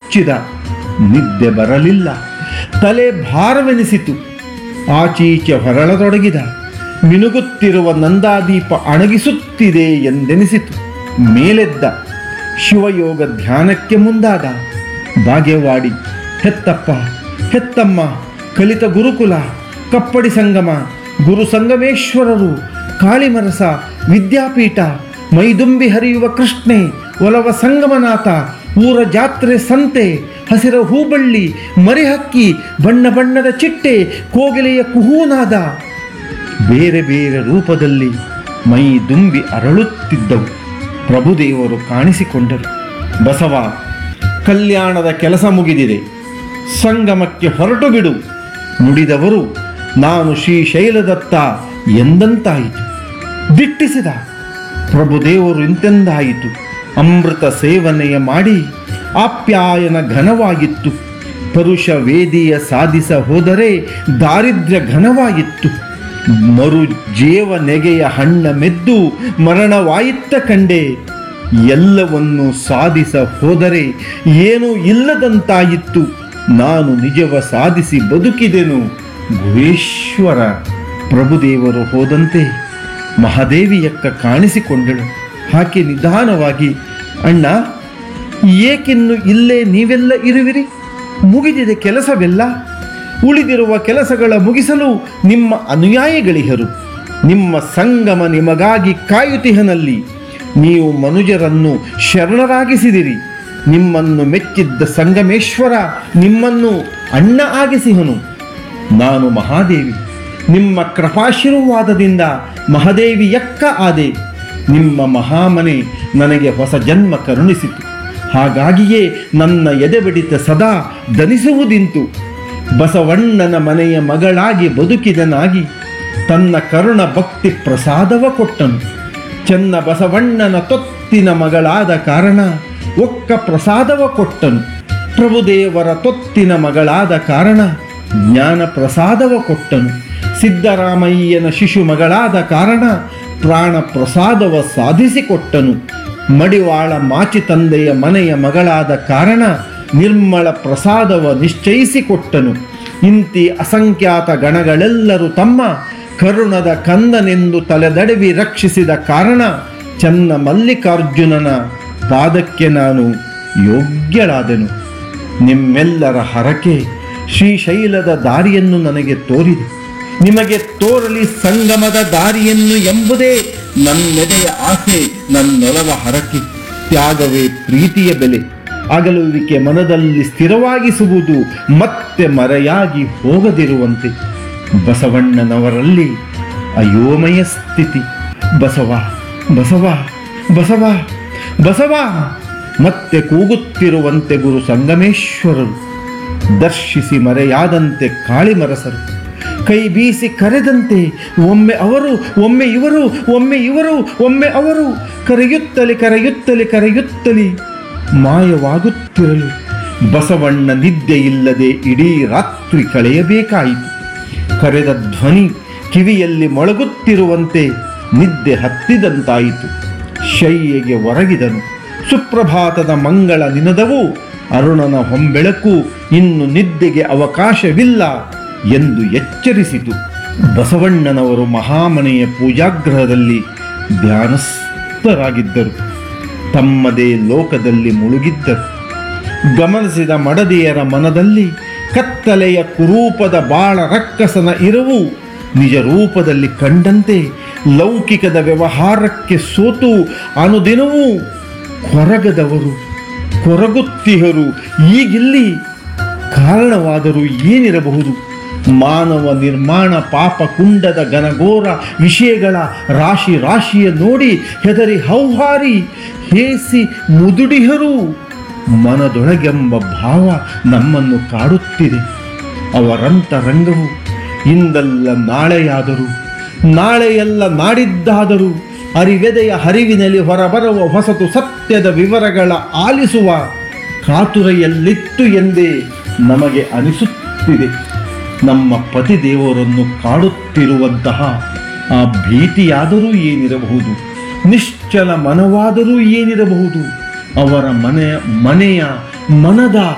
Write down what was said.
ಮುಚ್ಚಿದ ನಿದ್ದೆ ಬರಲಿಲ್ಲ ತಲೆ ಭಾರವೆನಿಸಿತು ಆಚೀಚೆ ಹೊರಳತೊಡಗಿದ ಮಿನುಗುತ್ತಿರುವ ನಂದಾದೀಪ ಅಣಗಿಸುತ್ತಿದೆ ಎಂದೆನಿಸಿತು ಮೇಲೆದ್ದ ಶಿವಯೋಗ ಧ್ಯಾನಕ್ಕೆ ಮುಂದಾದ ಬಾಗೇವಾಡಿ ಹೆತ್ತಪ್ಪ ಹೆತ್ತಮ್ಮ ಕಲಿತ ಗುರುಕುಲ ಕಪ್ಪಡಿ ಸಂಗಮ ಗುರು ಸಂಗಮೇಶ್ವರರು ಕಾಳಿಮರಸ ವಿದ್ಯಾಪೀಠ ಮೈದುಂಬಿ ಹರಿಯುವ ಕೃಷ್ಣೆ ಒಲವ ಸಂಗಮನಾಥ ಊರ ಜಾತ್ರೆ ಸಂತೆ ಹಸಿರ ಹೂಬಳ್ಳಿ ಮರಿಹಕ್ಕಿ ಬಣ್ಣ ಬಣ್ಣದ ಚಿಟ್ಟೆ ಕೋಗಿಲೆಯ ಕುಹೂನಾದ ಬೇರೆ ಬೇರೆ ರೂಪದಲ್ಲಿ ಮೈ ದುಂಬಿ ಅರಳುತ್ತಿದ್ದವು ಪ್ರಭುದೇವರು ಕಾಣಿಸಿಕೊಂಡರು ಬಸವ ಕಲ್ಯಾಣದ ಕೆಲಸ ಮುಗಿದಿದೆ ಸಂಗಮಕ್ಕೆ ಹೊರಟು ಬಿಡು ನುಡಿದವರು ನಾನು ಶ್ರೀಶೈಲದತ್ತ ಎಂದಂತಾಯಿತು ದಿಟ್ಟಿಸಿದ ಪ್ರಭುದೇವರು ಇಂತೆಂದಾಯಿತು ಅಮೃತ ಸೇವನೆಯ ಮಾಡಿ ಆಪ್ಯಾಯನ ಘನವಾಗಿತ್ತು ಪರುಷ ವೇದಿಯ ಸಾಧಿಸ ಹೋದರೆ ದಾರಿದ್ರ್ಯ ಘನವಾಗಿತ್ತು ಮರು ಜೇವ ನೆಗೆಯ ಹಣ್ಣ ಮೆದ್ದು ಮರಣವಾಯಿತ್ತ ಕಂಡೆ ಎಲ್ಲವನ್ನು ಸಾಧಿಸ ಹೋದರೆ ಏನೂ ಇಲ್ಲದಂತಾಯಿತ್ತು ನಾನು ನಿಜವ ಸಾಧಿಸಿ ಬದುಕಿದೆನು ಗುಹೇಶ್ವರ ಪ್ರಭುದೇವರು ಹೋದಂತೆ ಮಹಾದೇವಿಯಕ್ಕ ಕಾಣಿಸಿಕೊಂಡಳು ಆಕೆ ನಿಧಾನವಾಗಿ ಅಣ್ಣ ಏಕಿನ್ನು ಇಲ್ಲೇ ನೀವೆಲ್ಲ ಇರುವಿರಿ ಮುಗಿದಿದೆ ಕೆಲಸವೆಲ್ಲ ಉಳಿದಿರುವ ಕೆಲಸಗಳ ಮುಗಿಸಲು ನಿಮ್ಮ ಅನುಯಾಯಿಗಳಿಹರು ನಿಮ್ಮ ಸಂಗಮ ನಿಮಗಾಗಿ ಕಾಯುತಿಹನಲ್ಲಿ ನೀವು ಮನುಜರನ್ನು ಶರಣರಾಗಿಸಿದಿರಿ ನಿಮ್ಮನ್ನು ಮೆಚ್ಚಿದ್ದ ಸಂಗಮೇಶ್ವರ ನಿಮ್ಮನ್ನು ಅಣ್ಣ ಆಗಿಸಿಹನು ನಾನು ಮಹಾದೇವಿ ನಿಮ್ಮ ಕೃಪಾಶೀರ್ವಾದದಿಂದ ಮಹಾದೇವಿಯಕ್ಕ ಆದೆ ನಿಮ್ಮ ಮಹಾಮನೆ ನನಗೆ ಹೊಸ ಜನ್ಮ ಕರುಣಿಸಿತು ಹಾಗಾಗಿಯೇ ನನ್ನ ಎದೆಬಡಿತ ಸದಾ ದನಿಸುವುದಿಂತು ಬಸವಣ್ಣನ ಮನೆಯ ಮಗಳಾಗಿ ಬದುಕಿದನಾಗಿ ತನ್ನ ಕರುಣ ಭಕ್ತಿ ಪ್ರಸಾದವ ಕೊಟ್ಟನು ಚೆನ್ನ ಬಸವಣ್ಣನ ತೊತ್ತಿನ ಮಗಳಾದ ಕಾರಣ ಒಕ್ಕ ಪ್ರಸಾದವ ಕೊಟ್ಟನು ಪ್ರಭುದೇವರ ತೊತ್ತಿನ ಮಗಳಾದ ಕಾರಣ ಜ್ಞಾನ ಪ್ರಸಾದವ ಕೊಟ್ಟನು ಸಿದ್ದರಾಮಯ್ಯನ ಶಿಶು ಮಗಳಾದ ಕಾರಣ ಪ್ರಾಣ ಪ್ರಸಾದವ ಸಾಧಿಸಿಕೊಟ್ಟನು ಮಡಿವಾಳ ಮಾಚಿ ತಂದೆಯ ಮನೆಯ ಮಗಳಾದ ಕಾರಣ ನಿರ್ಮಲ ಪ್ರಸಾದವ ನಿಶ್ಚಯಿಸಿಕೊಟ್ಟನು ಇಂತಿ ಅಸಂಖ್ಯಾತ ಗಣಗಳೆಲ್ಲರೂ ತಮ್ಮ ಕರುಣದ ಕಂದನೆಂದು ತಲೆದಡವಿ ರಕ್ಷಿಸಿದ ಕಾರಣ ಚನ್ನ ಮಲ್ಲಿಕಾರ್ಜುನನ ಪಾದಕ್ಕೆ ನಾನು ಯೋಗ್ಯಳಾದೆನು ನಿಮ್ಮೆಲ್ಲರ ಹರಕೆ ಶ್ರೀಶೈಲದ ದಾರಿಯನ್ನು ನನಗೆ ತೋರಿದೆ ನಿಮಗೆ ತೋರಲಿ ಸಂಗಮದ ದಾರಿಯನ್ನು ಎಂಬುದೇ ನನ್ನೆದೆಯ ಆಸೆ ನನ್ನೊಲವ ಹರಕೆ ತ್ಯಾಗವೇ ಪ್ರೀತಿಯ ಬೆಲೆ ಅಗಲುವಿಕೆ ಮನದಲ್ಲಿ ಸ್ಥಿರವಾಗಿಸುವುದು ಮತ್ತೆ ಮರೆಯಾಗಿ ಹೋಗದಿರುವಂತೆ ಬಸವಣ್ಣನವರಲ್ಲಿ ಅಯೋಮಯ ಸ್ಥಿತಿ ಬಸವ ಬಸವ ಬಸವ ಬಸವ ಮತ್ತೆ ಕೂಗುತ್ತಿರುವಂತೆ ಗುರು ಸಂಗಮೇಶ್ವರರು ದರ್ಶಿಸಿ ಮರೆಯಾದಂತೆ ಕಾಳಿಮರಸರು ಕೈ ಬೀಸಿ ಕರೆದಂತೆ ಒಮ್ಮೆ ಅವರು ಒಮ್ಮೆ ಇವರು ಒಮ್ಮೆ ಇವರು ಒಮ್ಮೆ ಅವರು ಕರೆಯುತ್ತಲಿ ಕರೆಯುತ್ತಲಿ ಕರೆಯುತ್ತಲಿ ಮಾಯವಾಗುತ್ತಿರಲು ಬಸವಣ್ಣ ನಿದ್ದೆ ಇಲ್ಲದೆ ಇಡೀ ರಾತ್ರಿ ಕಳೆಯಬೇಕಾಯಿತು ಕರೆದ ಧ್ವನಿ ಕಿವಿಯಲ್ಲಿ ಮೊಳಗುತ್ತಿರುವಂತೆ ನಿದ್ದೆ ಹತ್ತಿದಂತಾಯಿತು ಶಯ್ಯೆಗೆ ಒರಗಿದನು ಸುಪ್ರಭಾತದ ಮಂಗಳ ನಿನದವು ಅರುಣನ ಹೊಂಬೆಳಕು ಇನ್ನು ನಿದ್ದೆಗೆ ಅವಕಾಶವಿಲ್ಲ ಎಂದು ಎಚ್ಚರಿಸಿತು ಬಸವಣ್ಣನವರು ಮಹಾಮನೆಯ ಪೂಜಾಗ್ರಹದಲ್ಲಿ ಧ್ಯಾನಸ್ಥರಾಗಿದ್ದರು ತಮ್ಮದೇ ಲೋಕದಲ್ಲಿ ಮುಳುಗಿದ್ದರು ಗಮನಿಸಿದ ಮಡದಿಯರ ಮನದಲ್ಲಿ ಕತ್ತಲೆಯ ಕುರೂಪದ ಬಾಳ ರಕ್ಕಸನ ಇರವು ನಿಜ ರೂಪದಲ್ಲಿ ಕಂಡಂತೆ ಲೌಕಿಕದ ವ್ಯವಹಾರಕ್ಕೆ ಸೋತು ಅನುದಿನವೂ ಕೊರಗದವರು ಕೊರಗುತ್ತಿಹರು ಈಗಿಲ್ಲಿ ಕಾರಣವಾದರೂ ಏನಿರಬಹುದು ಮಾನವ ನಿರ್ಮಾಣ ಪಾಪ ಕುಂಡದ ಘನಘೋರ ವಿಷಯಗಳ ರಾಶಿ ರಾಶಿಯ ನೋಡಿ ಹೆದರಿ ಹೌಹಾರಿ ಹೇಸಿ ಮುದುಡಿಹರು ಮನದೊಳಗೆಂಬ ಭಾವ ನಮ್ಮನ್ನು ಕಾಡುತ್ತಿದೆ ಅವರಂತರಂಗವು ಇಂದಲ್ಲ ನಾಳೆಯಾದರೂ ನಾಳೆಯಲ್ಲ ನಾಡಿದ್ದಾದರೂ ಅರಿವೆದೆಯ ಹರಿವಿನಲ್ಲಿ ಹೊರಬರುವ ಹೊಸತು ಸತ್ಯದ ವಿವರಗಳ ಆಲಿಸುವ ಕಾತುರೆಯಲ್ಲಿತ್ತು ಎಂದೇ ನಮಗೆ ಅನಿಸುತ್ತಿದೆ ನಮ್ಮ ಪತಿದೇವರನ್ನು ಕಾಡುತ್ತಿರುವಂತಹ ಆ ಭೀತಿಯಾದರೂ ಏನಿರಬಹುದು ನಿಶ್ಚಲ ಮನವಾದರೂ ಏನಿರಬಹುದು ಅವರ ಮನೆಯ ಮನೆಯ ಮನದ